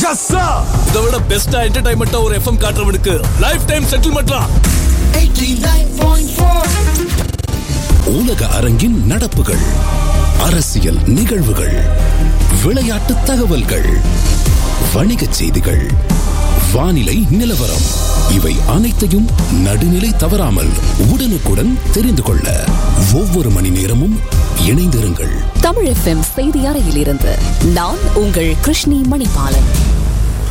yes sir இதை விட பெஸ்டா என்டர்டைன்மெண்டா ஒரு எஃப்எம் காட்டுறவனுக்கு லைஃப் டைம் செட்டில்மெண்ட்லாம் 89.4 உலக அரங்கின் நடப்புகள் அரசியல் நிகழ்வுகள் விளையாட்டு தகவல்கள் வணிகச் செய்திகள் வானிலை நிலவரம் இவை அனைத்தையும் நடுநிலை தவறாமல் உடனுக்குடன் தெரிந்து கொள்ள ஒவ்வொரு மணி நேரமும் இணைந்திருங்கள் தமிழ் எஃப்எம் செய்தி அறையிலிருந்து நான் உங்கள் கிருஷ்ணி மணிபாலன்